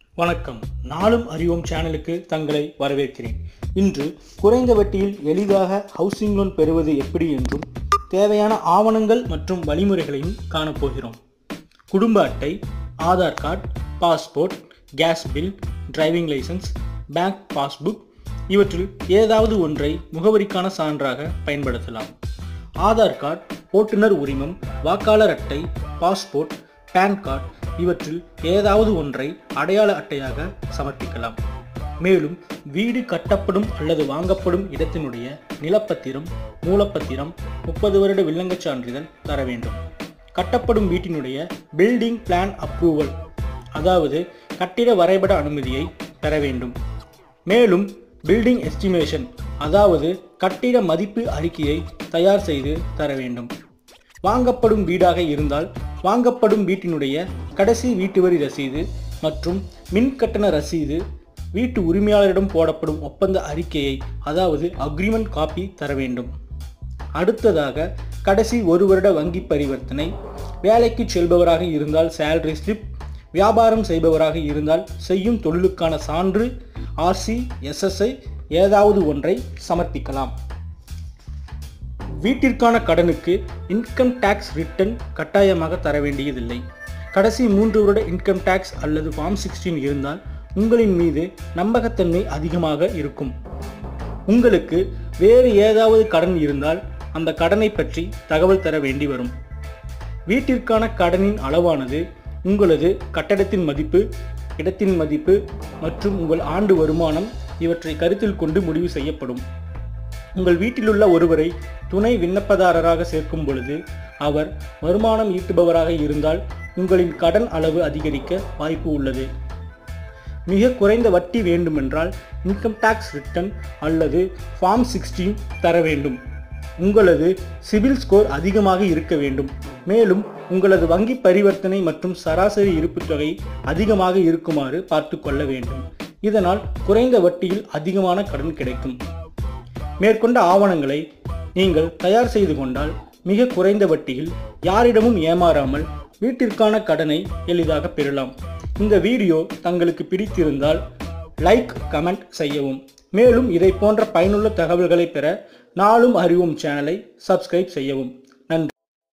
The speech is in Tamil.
வணக்கம் நாளும் அறிவோம் சேனலுக்கு தங்களை வரவேற்கிறேன் இன்று குறைந்த வட்டியில் எளிதாக ஹவுசிங் லோன் பெறுவது எப்படி என்றும் தேவையான ஆவணங்கள் மற்றும் வழிமுறைகளையும் காணப்போகிறோம் குடும்ப அட்டை Aadhaar card passport gas bill driving licence bank passbook இவற்றில் ஏதாவது ஒன்றை முகவரிக்கான சான்றாக பயன்படுத்தலாம் ஆதார் கார்டு ஓட்டுநர் உரிமம் வாக்காளர் அட்டை பாஸ்போர்ட் பேன் கார்டு இவற்றில் ஏதாவது ஒன்றை அடையாள அட்டையாக சமர்ப்பிக்கலாம் மேலும் வீடு கட்டப்படும் அல்லது வாங்கப்படும் இடத்தினுடைய நிலப்பத்திரம் மூலப்பத்திரம் முப்பது வருட வில்லங்கச் சான்றிதழ் தர வேண்டும் கட்டப்படும் வீட்டினுடைய பில்டிங் பிளான் அப்ரூவல் அதாவது கட்டிட வரைபட அனுமதியை பெற வேண்டும் மேலும் பில்டிங் எஸ்டிமேஷன் அதாவது கட்டிட மதிப்பு அறிக்கையை தயார் செய்து தர வேண்டும் வாங்கப்படும் வீடாக இருந்தால் வாங்கப்படும் வீட்டினுடைய கடைசி வீட்டு வரி ரசீது மற்றும் மின் கட்டண ரசீது வீட்டு உரிமையாளரிடம் போடப்படும் ஒப்பந்த அறிக்கையை அதாவது அக்ரிமெண்ட் காப்பி தர வேண்டும் அடுத்ததாக கடைசி ஒரு வருட வங்கி பரிவர்த்தனை வேலைக்கு செல்பவராக இருந்தால் சேலரி ஸ்லிப் வியாபாரம் செய்பவராக இருந்தால் செய்யும் தொழிலுக்கான சான்று ஆர்சி எஸ்எஸ்ஐ ஏதாவது ஒன்றை சமர்ப்பிக்கலாம் வீட்டிற்கான கடனுக்கு இன்கம் டேக்ஸ் ரிட்டர்ன் கட்டாயமாக தர வேண்டியதில்லை கடைசி மூன்று வருட இன்கம் டேக்ஸ் அல்லது ஃபார்ம் சிக்ஸ்டீன் இருந்தால் உங்களின் மீது நம்பகத்தன்மை அதிகமாக இருக்கும் உங்களுக்கு வேறு ஏதாவது கடன் இருந்தால் அந்த கடனை பற்றி தகவல் தர வேண்டி வரும் வீட்டிற்கான கடனின் அளவானது உங்களது கட்டடத்தின் மதிப்பு இடத்தின் மதிப்பு மற்றும் உங்கள் ஆண்டு வருமானம் இவற்றை கருத்தில் கொண்டு முடிவு செய்யப்படும் உங்கள் வீட்டிலுள்ள ஒருவரை துணை விண்ணப்பதாரராக சேர்க்கும் பொழுது அவர் வருமானம் ஈட்டுபவராக இருந்தால் உங்களின் கடன் அளவு அதிகரிக்க வாய்ப்பு உள்ளது மிக குறைந்த வட்டி வேண்டுமென்றால் இன்கம் டேக்ஸ் ரிட்டர்ன் அல்லது ஃபார்ம் சிக்ஸ்டீன் தர வேண்டும் உங்களது சிபில் ஸ்கோர் அதிகமாக இருக்க வேண்டும் மேலும் உங்களது வங்கி பரிவர்த்தனை மற்றும் சராசரி இருப்புத் தொகை அதிகமாக இருக்குமாறு பார்த்து கொள்ள வேண்டும் இதனால் குறைந்த வட்டியில் அதிகமான கடன் கிடைக்கும் மேற்கொண்ட ஆவணங்களை நீங்கள் தயார் செய்து கொண்டால் மிக குறைந்த வட்டியில் யாரிடமும் ஏமாறாமல் வீட்டிற்கான கடனை எளிதாக பெறலாம் இந்த வீடியோ தங்களுக்கு பிடித்திருந்தால் லைக் கமெண்ட் செய்யவும் மேலும் இதை போன்ற பயனுள்ள தகவல்களை பெற நாளும் அறிவோம் சேனலை சப்ஸ்கிரைப் செய்யவும்